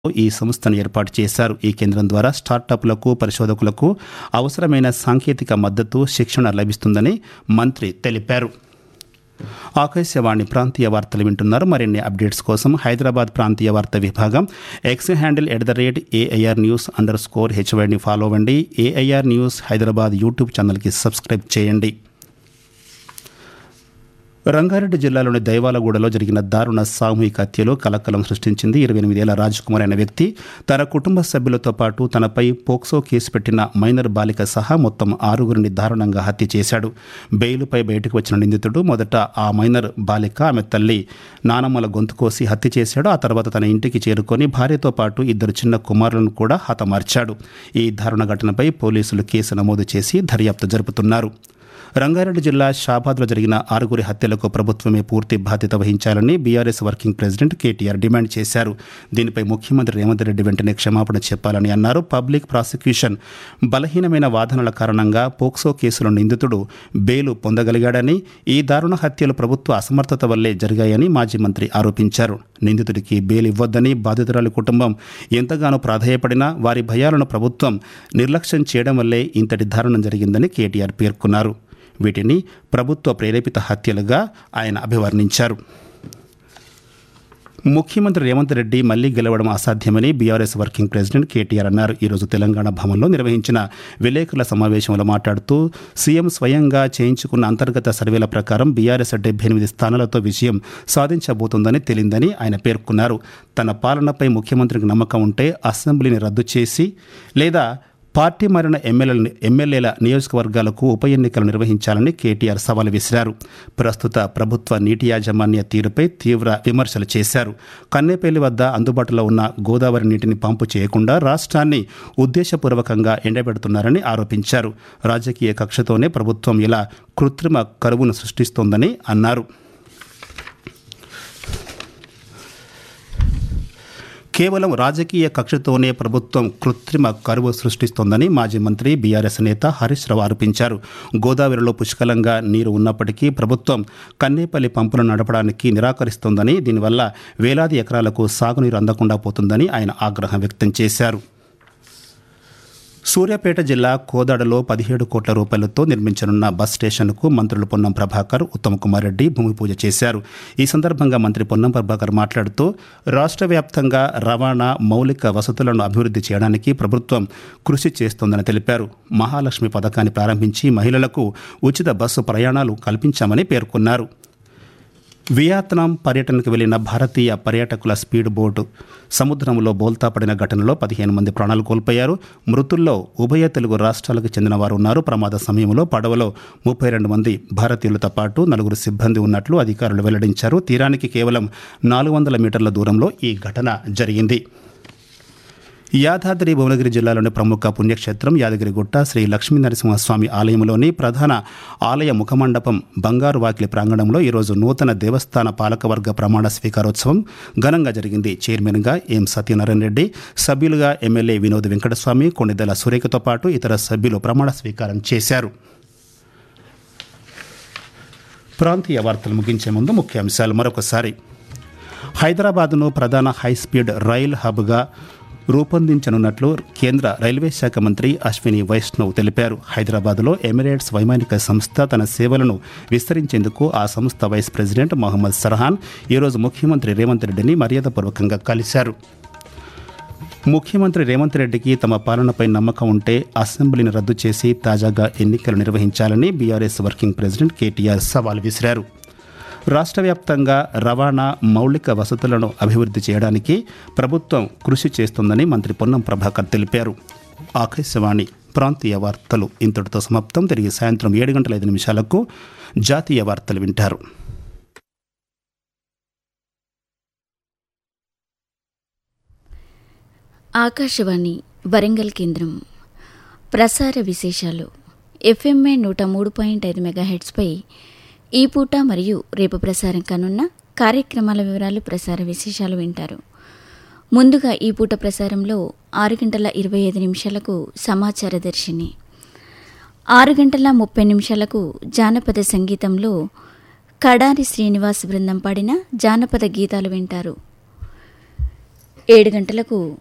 ఈ సంస్థను ఏర్పాటు చేశారు ఈ కేంద్రం ద్వారా స్టార్టప్లకు పరిశోధకులకు అవసరమైన సాంకేతిక మద్దతు శిక్షణ లభిస్తుందని మంత్రి తెలిపారు ఆకాశవాణి ప్రాంతీయ వార్తలు వింటున్నారు మరిన్ని అప్డేట్స్ కోసం హైదరాబాద్ ప్రాంతీయ వార్త విభాగం X handle at the rate AIR news underscore హెచ్వైని ఫాలో అవ్వండి ఏఐఆర్ న్యూస్ హైదరాబాద్ యూట్యూబ్ ఛానల్కి సబ్స్క్రైబ్ చేయండి రంగారెడ్డి జిల్లాలోని దైవాలగూడలో జరిగిన దారుణ సామూహిక హత్యలో కలకలం సృష్టించింది ఇరవై ఎనిమిదేళ్ల రాజ్కుమార్ అనే వ్యక్తి తన కుటుంబ సభ్యులతో పాటు తనపై పోక్సో కేసు పెట్టిన మైనర్ బాలిక సహా మొత్తం ఆరుగురిని దారుణంగా హత్య చేశాడు బెయిలుపై బయటకు వచ్చిన నిందితుడు మొదట ఆ మైనర్ బాలిక ఆమె తల్లి నానమ్మల గొంతు కోసి హత్య చేశాడు ఆ తర్వాత తన ఇంటికి చేరుకొని భార్యతో పాటు ఇద్దరు చిన్న కుమారులను కూడా హతమార్చాడు ఈ దారుణ ఘటనపై పోలీసులు కేసు నమోదు చేసి దర్యాప్తు జరుపుతున్నారు రంగారెడ్డి జిల్లా షాబాద్లో జరిగిన ఆరుగురి హత్యలకు ప్రభుత్వమే పూర్తి బాధ్యత వహించాలని BRS working president KTR demand చేశారు దీనిపై ముఖ్యమంత్రి రేవంత్ రెడ్డి వెంటనే క్షమాపణ చెప్పాలని అన్నారు పబ్లిక్ ప్రాసిక్యూషన్ బలహీనమైన వాదనల కారణంగా పోక్సో కేసులో నిందితుడు బెయిలు పొందగలిగాడని ఈ దారుణ హత్యలు ప్రభుత్వ అసమర్థత వల్లే జరిగాయని మాజీ మంత్రి ఆరోపించారు నిందితుడికి బెయిల్ ఇవ్వొద్దని బాధితురాలి కుటుంబం ఎంతగానో ప్రాధాయపడినా వారి భయాలను ప్రభుత్వం నిర్లక్ష్యం చేయడం వల్లే ఇంతటి దారుణం జరిగిందని కేటీఆర్ పేర్కొన్నారు వీటిని ప్రభుత్వ ప్రేరేపిత హత్యలుగా ఆయన అభివర్ణించారు ముఖ్యమంత్రి రేవంత్ రెడ్డి మళ్లీ గెలవడం అసాధ్యమని బీఆర్ఎస్ వర్కింగ్ ప్రెసిడెంట్ కేటీఆర్ అన్నారు ఈరోజు తెలంగాణ భవన్లో నిర్వహించిన విలేకరుల సమావేశంలో మాట్లాడుతూ సీఎం స్వయంగా చేయించుకున్న అంతర్గత సర్వేల ప్రకారం బీఆర్ఎస్ డెబ్బై ఎనిమిది స్థానాలతో విజయం సాధించబోతోందని తేలిందని ఆయన పేర్కొన్నారు తన పాలనపై ముఖ్యమంత్రికి నమ్మకం ఉంటే అసెంబ్లీని రద్దు చేసి లేదా పార్టీ మారిన ఎమ్మెల్యేల ఎమ్మెల్యేల నియోజకవర్గాలకు ఉప ఎన్నికలు నిర్వహించాలని కేటీఆర్ సవాల్ విసిరారు ప్రస్తుత ప్రభుత్వ నీటి యాజమాన్య తీరుపై తీవ్ర విమర్శలు చేశారు కన్నేపల్లి వద్ద అందుబాటులో ఉన్న గోదావరి నీటిని పంపు చేయకుండా రాష్ట్రాన్ని ఉద్దేశపూర్వకంగా ఎండబెడుతున్నారని ఆరోపించారు రాజకీయ కక్షతోనే ప్రభుత్వం ఇలా కృత్రిమ కరువును సృష్టిస్తోందని అన్నారు కేవలం రాజకీయ కక్షతోనే ప్రభుత్వం కృత్రిమ కరువు సృష్టిస్తోందని మాజీ మంత్రి బీఆర్ఎస్ నేత హరీష్ రావు ఆరోపించారు గోదావరిలో పుష్కలంగా నీరు ఉన్నప్పటికీ ప్రభుత్వం కన్నేపల్లి పంపులను నడపడానికి నిరాకరిస్తోందని దీనివల్ల వేలాది ఎకరాలకు సాగునీరు అందకుండా పోతుందని ఆయన ఆగ్రహం వ్యక్తం చేశారు సూర్యాపేట జిల్లా కోదాడలో పదిహేడు కోట్ల రూపాయలతో నిర్మించనున్న బస్ స్టేషన్కు మంత్రులు పొన్నం ప్రభాకర్ ఉత్తమ్ కుమార్ రెడ్డి భూమి పూజ చేశారు ఈ సందర్భంగా మంత్రి పొన్నం ప్రభాకర్ మాట్లాడుతూ రాష్ట్ర వ్యాప్తంగా రవాణా మౌలిక వసతులను అభివృద్ధి చేయడానికి ప్రభుత్వం కృషి చేస్తోందని తెలిపారు మహాలక్ష్మి పథకాన్ని ప్రారంభించి మహిళలకు ఉచిత బస్సు ప్రయాణాలు కల్పించామని పేర్కొన్నారు వియత్నాం పర్యటనకు వెళ్లిన భారతీయ పర్యాటకుల స్పీడ్ బోటు సముద్రంలో బోల్తా పడిన ఘటనలో పదిహేను మంది ప్రాణాలు కోల్పోయారు మృతుల్లో ఉభయ తెలుగు రాష్ట్రాలకు చెందిన వారు ఉన్నారు ప్రమాద సమయంలో పడవలో ముప్పై రెండు మంది భారతీయులతో పాటు నలుగురు సిబ్బంది ఉన్నట్లు అధికారులు వెల్లడించారు తీరానికి కేవలం నాలుగు వందల మీటర్ల దూరంలో ఈ ఘటన జరిగింది యాదాద్రి భువనగిరి జిల్లాలోని ప్రముఖ పుణ్యక్షేత్రం యాదగిరిగుట్ట శ్రీ లక్ష్మీనరసింహస్వామి ఆలయంలోని ప్రధాన ఆలయ ముఖమండపం బంగారు వాకిలి ప్రాంగణంలో ఈరోజు నూతన దేవస్థాన పాలకవర్గ ప్రమాణ స్వీకారోత్సవం ఘనంగా జరిగింది చైర్మన్గా ఎం సత్యనారాయణ రెడ్డి సభ్యులుగా ఎమ్మెల్యే వినోద్ వెంకటస్వామి కొన్నిదల సురేఖతో పాటు ఇతర సభ్యులు ప్రమాణ స్వీకారం చేశారు ప్రాంతీయ వార్తలు ముగించే ముందు ముఖ్యాంశాలు మరొకసారి హైదరాబాద్ను ప్రధాన హైస్పీడ్ రైల్ హబ్గా రూపొందించనున్నట్లు కేంద్ర రైల్వే శాఖ మంత్రి అశ్విని వైష్ణవ్ తెలిపారు హైదరాబాద్లో ఎమిరేట్స్ వైమానిక సంస్థ తన సేవలను విస్తరించేందుకు ఆ సంస్థ వైస్ ప్రెసిడెంట్ మొహమ్మద్ సర్హాన్ ఈరోజు ముఖ్యమంత్రి రేవంత్ రెడ్డిని మర్యాదపూర్వకంగా కలిశారు ముఖ్యమంత్రి రేవంత్ రెడ్డికి తమ పాలనపై నమ్మకం ఉంటే అసెంబ్లీని రద్దు చేసి తాజాగా ఎన్నికలు నిర్వహించాలని బీఆర్ఎస్ వర్కింగ్ ప్రెసిడెంట్ కేటీఆర్ సవాల్ విసిరారు రాష్ట్ర వ్యాప్తంగా రవాణా మౌలిక వసతులను అభివృద్ధి చేయడానికి ప్రభుత్వం కృషి చేస్తుందని మంత్రి పొన్నం ప్రభాకర్ తెలిపారు ఆకాశవాణి ప్రాంతీయ వార్తలు ఇంతటితో సమాప్తం తిరిగి సాయంత్రం ఏడు గంటల ఐదు నిమిషాలకు జాతీయ వార్తలు వింటారు ఆకాశవాణి వరంగల్ కేంద్రం ప్రసార విశేషాలు ఎఫ్ఎంఏ నూట మూడు పాయింట్ ఐదు మెగాహెడ్స్పై ఈ పూట మరియు రేపు ప్రసారం కానున్న కార్యక్రమాల వివరాలు ప్రసార విశేషాలు వింటారు ముందుగా ఈ పూట ప్రసారంలో ఆరు గంటల ఇరవై ఐదు నిమిషాలకు సమాచార దర్శిని ఆరు గంటల ముప్పై నిమిషాలకు జానపద సంగీతంలో కడారి శ్రీనివాస్ బృందం పాడిన జానపద గీతాలు వింటారు ఏడు గంటలకు